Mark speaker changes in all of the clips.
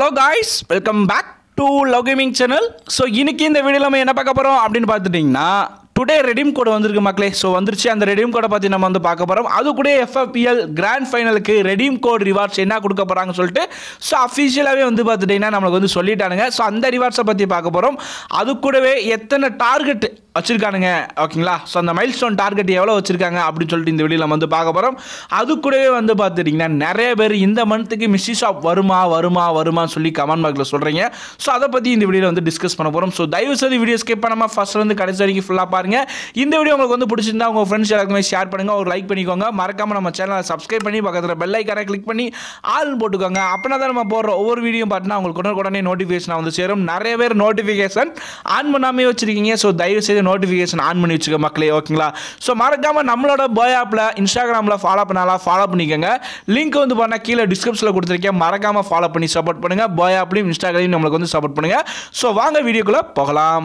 Speaker 1: guys welcome back to love gaming channel so இன்னைக்கு இந்த வீடியோவில் நம்ம என்ன பார்க்க போகிறோம் அப்படின்னு பார்த்துட்டிங்கன்னா டுடே ரெடீம் கோடு வந்திருக்கு மக்களே ஸோ வந்துருச்சு அந்த ரெடீம் கோடை பற்றி நம்ம வந்து பார்க்க போகிறோம் அது கூட எஃப்எஃபிஎல் கிராண்ட் ஃபைனலுக்கு ரெடீம் கோட் ரிவார்ட்ஸ் என்ன கொடுக்க போகிறாங்கன்னு சொல்லிட்டு ஸோ அஃபிஷியலாகவே வந்து பார்த்துட்டிங்கன்னா நம்மளுக்கு வந்து சொல்லிட்டானுங்க ஸோ அந்த ரிவார்ட்ஸை பற்றி பார்க்க போகிறோம் அது கூடவே எத்தனை டார்கெட் வச்சிருக்கானுங்க ஓகேங்களா ஸோ அந்த மைல் ஸ்டோன் டார்கெட் எவ்வளோ வச்சிருக்காங்க அப்படின்னு சொல்லிட்டு இந்த வீடியோ நம்ம வந்து பார்க்க போகிறோம் அது கூடவே வந்து பார்த்துட்டிங்கன்னா நிறைய பேர் இந்த மந்த்துக்கு மிஸ்ஸி ஷாப் வருமா வருமா வருமான்னு சொல்லி கமெண்ட் பாக்ஸில் சொல்கிறீங்க ஸோ அதை பற்றி இந்த வீடியோவில் வந்து டிஸ்கஸ் பண்ண போகிறோம் ஸோ தயவு செய்து வீடியோ ஸ்கிப் பண்ணாமல் ஃபஸ்ட்லேருந்து கடைசி வரைக்கும் ஃபுல்லாக பாருங்கள் இந்த வீடியோ உங்களுக்கு வந்து பிடிச்சிருந்தா உங்கள் ஃப்ரெண்ட்ஸ் எல்லாருக்குமே ஷேர் பண்ணுங்கள் ஒரு லைக் பண்ணிக்கோங்க மறக்காமல் நம்ம சேனலை சப்ஸ்கிரைப் பண்ணி பக்கத்தில் பெல் ஐக்கானை கிளிக் பண்ணி ஆல் போட்டுக்கோங்க அப்படின்னா தான் நம்ம போடுற ஒவ்வொரு வீடியோ பார்த்தீங்கன்னா உங்களுக்கு உடனே உடனே நோட்டிஃபிகேஷன் வந்து சேரும் நிறைய பேர் நோட்டிஃபிகேஷன் ஆன் பண்ணாமே வச்சிருக்கீங்க ஸோ தயவு செய்து நோட்டிஃபிகேஷன் ஆன் பண்ணி வச்சுக்க மக்களே ஓகேங்களா ஸோ மறக்காமல் நம்மளோட பாய் ஆப்பில் இன்ஸ்டாகிராமில் ஃபாலோ பண்ணாலாம் ஃபாலோ பண்ணிக்கோங்க லிங்க் வந்து பண்ணால் கீழே டிஸ்கிரிப்ஷனில் கொடுத்துருக்கேன் மறக்காமல் ஃபாலோ பண்ணி சப்போர்ட் பண்ணுங்கள் பாய் ஆப்லையும் இன்ஸ்டாகிராமையும் நம்மளுக்கு வந்து சப்போர்ட் பண்ணுங்கள் ஸோ வாங்க வீடியோக்குள்ளே போகலாம்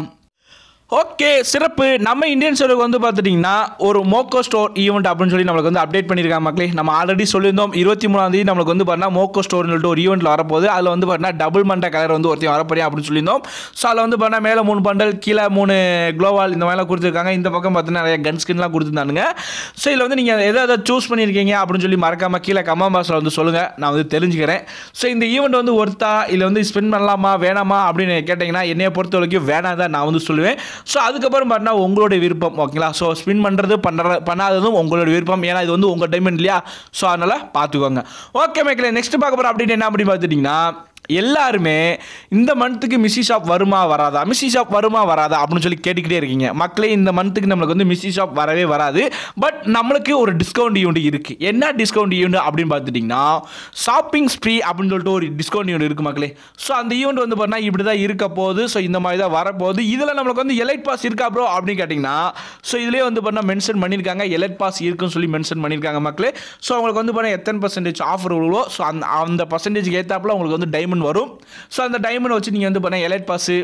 Speaker 1: ஓகே சிறப்பு நம்ம இந்தியன் சர்வருக்கு வந்து பார்த்துட்டிங்கன்னா ஒரு மோக்கோ ஸ்டோர் ஈவெண்ட் அப்படின்னு சொல்லி நம்மளுக்கு வந்து அப்டேட் பண்ணியிருக்காங்க மக்களே நம்ம ஆல்ரெடி சொல்லியிருந்தோம் இருபத்தி மூணாம் தேதி நம்மளுக்கு வந்து பார்த்தா மோக்கோ ஸ்டோர்னு சொல்லிட்டு ஒரு ஈவெண்ட்டில் வரப்போகுது அதில் வந்து பார்த்தீங்கன்னா டபுள் மண்டை கலர் வந்து ஒருத்தையும் வரப்போறியா அப்படின்னு சொல்லியிருந்தோம் ஸோ அதில் வந்து பார்த்தா மேலே மூணு பண்டல் கீழே மூணு க்ளோவால் இந்த மாதிரிலாம் கொடுத்துருக்காங்க இந்த பக்கம் பார்த்தீங்கன்னா நிறைய கன் ஸ்கின்லாம் கொடுத்துருந்தானுங்க ஸோ இதில் வந்து நீங்கள் எதை எதை சூஸ் பண்ணியிருக்கீங்க அப்படின்னு சொல்லி மறக்காமல் கீழே கமெண்ட் பாக்ஸில் வந்து சொல்லுங்கள் நான் வந்து தெரிஞ்சுக்கிறேன் ஸோ இந்த ஈவெண்ட் வந்து ஒர்த்தா இல்லை வந்து ஸ்பெண்ட் பண்ணலாமா வேணாமா அப்படின்னு கேட்டிங்கன்னா என்னைய பொறுத்த வரைக்கும் வேணாம் தான் நான் வந்து சொல்லுவேன் ஸோ அதுக்கப்புறம் பார்த்தீங்கன்னா உங்களுடைய விருப்பம் ஓகேங்களா ஸோ ஸ்பின் பண்ணுறது பண்ணுற பண்ணாததும் உங்களோட விருப்பம் ஏன்னா இது வந்து உங்கள் டைம் இல்லையா ஸோ அதனால் பார்த்துக்கோங்க ஓகே மேக்கலே நெக்ஸ்ட் பார்க்க போகிறோம் அப்படின்னு என்ன அப்படின்னு பார்த்துட்டிங்கன்னா எல்லாருமே இந்த மந்த்துக்கு மிஸ்ஸி ஷாப் வருமா வராதா மிஸ்ஸி ஷாப் வருமா வராதா அப்படின்னு சொல்லி கேட்டுக்கிட்டே இருக்கீங்க மக்களே இந்த மந்த்துக்கு நம்மளுக்கு வந்து மிஸ்ஸி ஷாப் வரவே வராது பட் நம்மளுக்கு ஒரு டிஸ்கவுண்ட் ஈவெண்ட் இருக்குது என்ன டிஸ்கவுண்ட் ஈவெண்ட் அப்படின்னு பார்த்துட்டிங்கன்னா ஷாப்பிங் ஸ்ப்ரீ அப்படின்னு சொல்லிட்டு ஒரு டிஸ்கவுண்ட் ஈவெண்ட் இருக்குது மக்களே ஸோ அந்த ஈவெண்ட் வந்து பார்த்தா இப்படி தான் இருக்க போகுது ஸோ இந்த மாதிரி தான் வரப்போகுது இதில் நம்மளுக்கு வந்து எலைட் பாஸ் இருக்கா ப்ரோ அப்படின்னு கேட்டிங்கன்னா ஸோ இதுலேயே வந்து பார்த்தா மென்ஷன் பண்ணியிருக்காங்க எலைட் பாஸ் இருக்குன்னு சொல்லி மென்ஷன் பண்ணியிருக்காங்க மக்களே ஸோ அவங்களுக்கு வந்து பார்த்தா எத்தனை பர்சன்டேஜ் ஆஃபர் விழுவோ ஸோ அந்த அந்த பர்சன்டேஜ் ஏற்றாப்புல உங்களுக்கு வந்து டைமண்ட் வரும் ஸோ அந்த டைமண்ட் வச்சு நீங்கள் வந்து பண்ண elite pass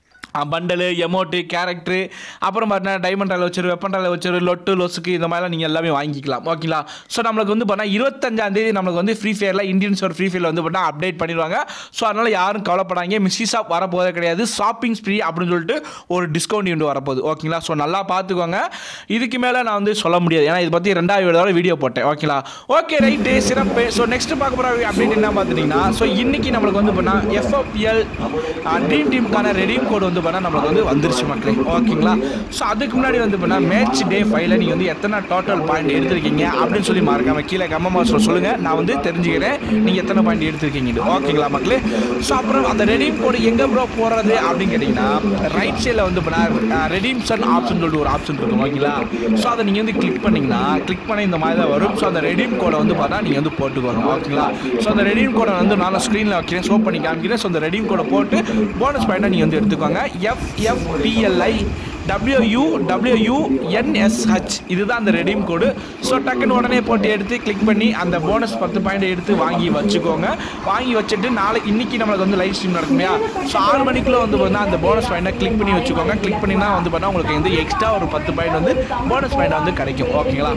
Speaker 1: bundle amount character அப்புறம் பார்த்தீங்கன்னா டைமண்ட் ராயில் வச்சிரு வெப்பன் ராயில் வச்சிரு லொட்டு லொசுக்கு இந்த மாதிரிலாம் நீங்கள் எல்லாமே வாங்கிக்கலாம் ஓகேங்களா ஸோ நம்மளுக்கு வந்து பண்ணால் இருபத்தஞ்சாம் தேதி நம்மளுக்கு வந்து ஃப்ரீ ஃபயரில் இந்தியன் ஸ்டோர் ஃப்ரீ ஃபயரில் வந்து பண்ணால் அப்டேட் பண்ணிடுவாங்க ஸோ அதனால் யாரும் கவலைப்படாங்க மிஸ்ஸிஸ் ஆஃப் வரப்போதே கிடையாது ஷாப்பிங் ஸ்ப்ரீ அப்படின்னு சொல்லிட்டு ஒரு டிஸ்கவுண்ட் ஈவெண்ட் வரப்போகுது ஓகேங்களா ஸோ நல்லா பார்த்துக்கோங்க இதுக்கு மேலே நான் வந்து சொல்ல முடியாது ஏன்னா இதை பற்றி ரெண்டாவது தடவை வீடியோ போட்டேன் ஓகேங்களா ஓகே ரைட்டு சிறப்பு ஸோ நெக்ஸ்ட் பார்க்க போகிற அப்படின்னு என்ன பார்த்துட்டிங்கன்னா ஸோ இன்றைக்கி நம்மளுக்கு வந்து பண்ணால் எஃப்எஃபிஎல் ட்ரீம் டீமுக்கான ரெடீம் கோடு வந்து பண்ணால் நம்மளுக்கு வந்து வந்துருச்சு மக்களே ஓகேங்களா ஸோ அதுக்கு முன்னாடி வந்து பண்ணால் மேட்ச் டே ஃபைவ்ல நீங்கள் வந்து எத்தனை டோட்டல் பாயிண்ட் எடுத்திருக்கீங்க அப்படின்னு சொல்லி மறக்காம கீழே கம்ம மாதம் சொல்லுங்கள் நான் வந்து தெரிஞ்சுக்கிறேன் நீங்கள் எத்தனை பாயிண்ட் எடுத்திருக்கீங்க ஓகேங்களா மக்களே ஸோ அப்புறம் அந்த ரெடீம் கோடு எங்கே ப்ரோ போகிறது அப்படின்னு கேட்டிங்கன்னா ரைட் சைடில் வந்து பண்ணால் ரெடீம்ஷன் ஆப்ஷன் சொல்லிட்டு ஒரு ஆப்ஷன் இருக்கும் ஓகேங்களா ஸோ அதை நீங்கள் வந்து கிளிக் பண்ணிங்கன்னா கிளிக் பண்ணி இந்த மாதிரி தான் வரும் ஸோ அந்த ரெடீம் கோடை வந்து பார்த்தா நீங்கள் வந்து போட்டுக்கோங்க ஓகேங்களா ஸோ அந்த ரெடீம் கோடை வந்து நான் ஸ்க்ரீனில் வைக்கிறேன் ஷோ பண்ணி காமிக்கிறேன் ஸோ அந்த ரெடீம் கோடை போட்டு போனஸ் பாயிண்டாக நீங்கள் வந்து எடுத்துக்கோங்க எஃப்எஃபிஎல்ஐ டபிள்யூ டபிள்யூ என்எஸ்ஹெச் இதுதான் அந்த ரெடீம் கோடு ஸோ டக்குன்னு உடனே போட்டு எடுத்து கிளிக் பண்ணி அந்த போனஸ் பத்து பாயிண்ட் எடுத்து வாங்கி வச்சுக்கோங்க வாங்கி வச்சுட்டு நாளைக்கு இன்னைக்கு நம்மளுக்கு வந்து லைவ் ஸ்ட்ரீம் நடக்கும் இல்லையா ஸோ ஆறு மணிக்குள்ளே வந்து பார்த்தா அந்த போனஸ் பாயிண்டை கிளிக் பண்ணி வச்சுக்கோங்க கிளிக் பண்ணினா வந்து பார்த்தா உங்களுக்கு வந்து எக்ஸ்ட்ரா ஒரு பத்து பாயிண்ட் வந்து போனஸ் பாயிண்ட் வந்து கிடைக்கும் ஓகேங்களா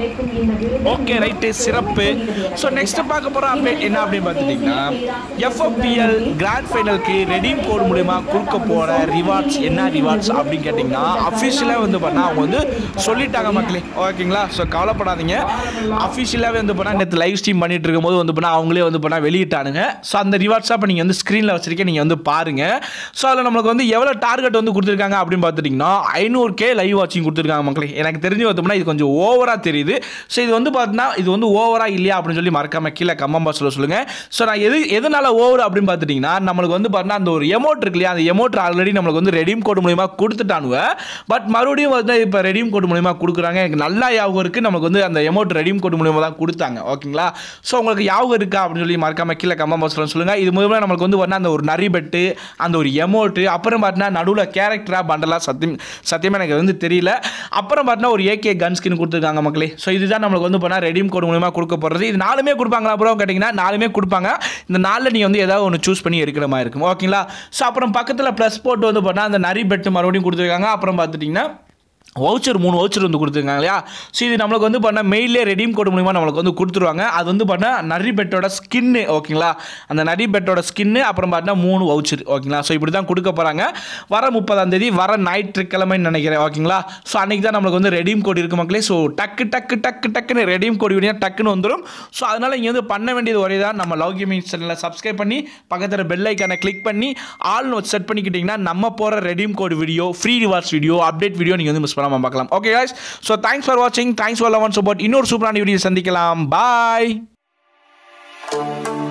Speaker 1: ஓகே ரைட்டு சிறப்பு ஸோ நெக்ஸ்ட் பார்க்க போகிற அப்டேட் என்ன அப்படின்னு பார்த்துட்டிங்கன்னா எஃப்எஃபிஎல் கிராண்ட் ஃபைனலுக்கு ரெடீம் கோடு மூலிமா கொடுக்க போகிற ரிவார்ட்ஸ் என்ன ரிவார்ட்ஸ் அப்படின்னு கேட்டிங்கன்னா அஃபிஷியலாக வந்து பண்ணால் அவங்க வந்து சொல்லிட்டாங்க மக்களே ஓகேங்களா ஸோ கவலைப்படாதீங்க அஃபிஷியலாகவே வந்து பண்ணால் நேற்று லைவ் ஸ்ட்ரீம் பண்ணிட்டு இருக்கும்போது வந்து பண்ணால் அவங்களே வந்து பண்ணால் வெளியிட்டானுங்க ஸோ அந்த ரிவார்ட்ஸாக இப்போ நீங்கள் வந்து ஸ்க்ரீனில் வச்சிருக்கேன் நீங்கள் வந்து பாருங்கள் ஸோ அதில் நம்மளுக்கு வந்து எவ்வளோ டார்கெட் வந்து கொடுத்துருக்காங்க அப்படின்னு பார்த்துட்டிங்கன்னா ஐநூறு கே லைவ் வாட்சிங் கொடுத்துருக்காங்க மக்களே எனக்கு தெரிஞ்சு பார்த்தோம்னா இது கொஞ்சம் ஓவராக தெரியுது ஸோ இது வந்து பார்த்தீங்கன்னா இது வந்து ஓவராக இல்லையா அப்படின்னு சொல்லி மறக்காம கீழே கம்மம் பாக்ஸில் சொல்லுங்கள் ஸோ நான் எது எதனால ஓவர் அப்படின்னு பார்த்துட்டிங்கன்னா நம்மளுக்கு வந்து பார்த்தீங்கன்னா அந்த ஒரு எமௌண்ட் இருக்கு இல்லையா அந்த எமௌண்ட் ஆல்ரெடி நம்மளுக்கு வந்து ரெடீம் கோடு மூலிமா கொடுத்துட்டானுங்க பட் மறுபடியும் வந்து இப்போ ரெடீம் கோடு மூலிமா கொடுக்குறாங்க எனக்கு நல்லா ஞாபகம் இருக்குது நமக்கு வந்து அந்த எமௌண்ட் ரெடீம் கோடு மூலிமா தான் கொடுத்தாங்க ஓகேங்களா ஸோ உங்களுக்கு ஞாபகம் இருக்கா அப்படின்னு சொல்லி மறக்காம கீழே கம்ம பாக்ஸில் சொல்லுங்கள் இது மூலமாக நம்மளுக்கு வந்து பார்த்தீங்கன்னா அந்த ஒரு நரி பெட்டு அந்த ஒரு எமௌண்ட்டு அப்புறம் பார்த்தீங்கன்னா நடுவில் கேரக்டராக பண்டலாக சத்தியம் சத்தியமாக எனக்கு வந்து தெரியல அப்புறம் பார்த்தீங்கன்னா ஒரு ஏகே கன் ஸ்கின் கொடுத்துருக்காங்க மக்களே ஸோ இதுதான் நம்மளுக்கு வந்து பார்த்தா ரெடீம் கோடு மூலிமா கொடுக்க போகிறது இது நாலுமே கொடுப்பாங்களா ப்ரோ கேட்டிங்கன்னா நாலுமே கொடுப்பாங்க இந்த நாளில் நீங்கள் வந்து ஏதாவது ஒன்று சூஸ் பண்ணி எடுக்கிற மாதிரி இருக்கும் ஓகேங்களா ஸோ அப்புறம் பக்கத்தில் ப்ளஸ் போட்டு வந்து பார்த்தா அந்த நரி பெட்டு மறுபடியும் கொடுத்துருக்காங்க அப்புறம் பார்த்துட்டிங்கன்னா வவுச்சர் மூணு வவுச்சர் வந்து கொடுத்துருக்காங்க இல்லையா ஸோ இது நம்மளுக்கு வந்து பண்ண மெயிலே ரெடீம் கோட் மூலிமா நம்மளுக்கு வந்து கொடுத்துருவாங்க அது வந்து பண்ண நரி பெட்டோட ஸ்கின்னு ஓகேங்களா அந்த நரி பெட்டோட ஸ்கின்னு அப்புறம் பார்த்தீங்கன்னா மூணு வவுச்சர் ஓகேங்களா ஸோ இப்படி தான் கொடுக்க போகிறாங்க வர முப்பதாம் தேதி வர ஞாயிற்றுக்கிழமைன்னு நினைக்கிறேன் ஓகேங்களா ஸோ அன்றைக்கி தான் நம்மளுக்கு வந்து ரெடீம் கோட் இருக்கு மக்களே ஸோ டக்கு டக்கு டக்கு டக்குன்னு ரெடீம் கோட் விடியா டக்குன்னு வந்துடும் ஸோ அதனால் இங்கே வந்து பண்ண வேண்டியது ஒரே தான் நம்ம லவ் கேமிங் சேனலை சப்ஸ்கிரைப் பண்ணி பக்கத்தில் பெல் ஐக்கானை கிளிக் பண்ணி ஆல்னு செட் பண்ணிக்கிட்டிங்கன்னா நம்ம போகிற redeem code video free rewards video update video நீங்கள் வந்து மிஸ் பண்ணாமல் பார்க்கலாம் okay guys so thanks for வாட்சிங் thanks for love and support இன்னொரு சூப்பரான வீடியோ சந்திக்கலாம் பாய்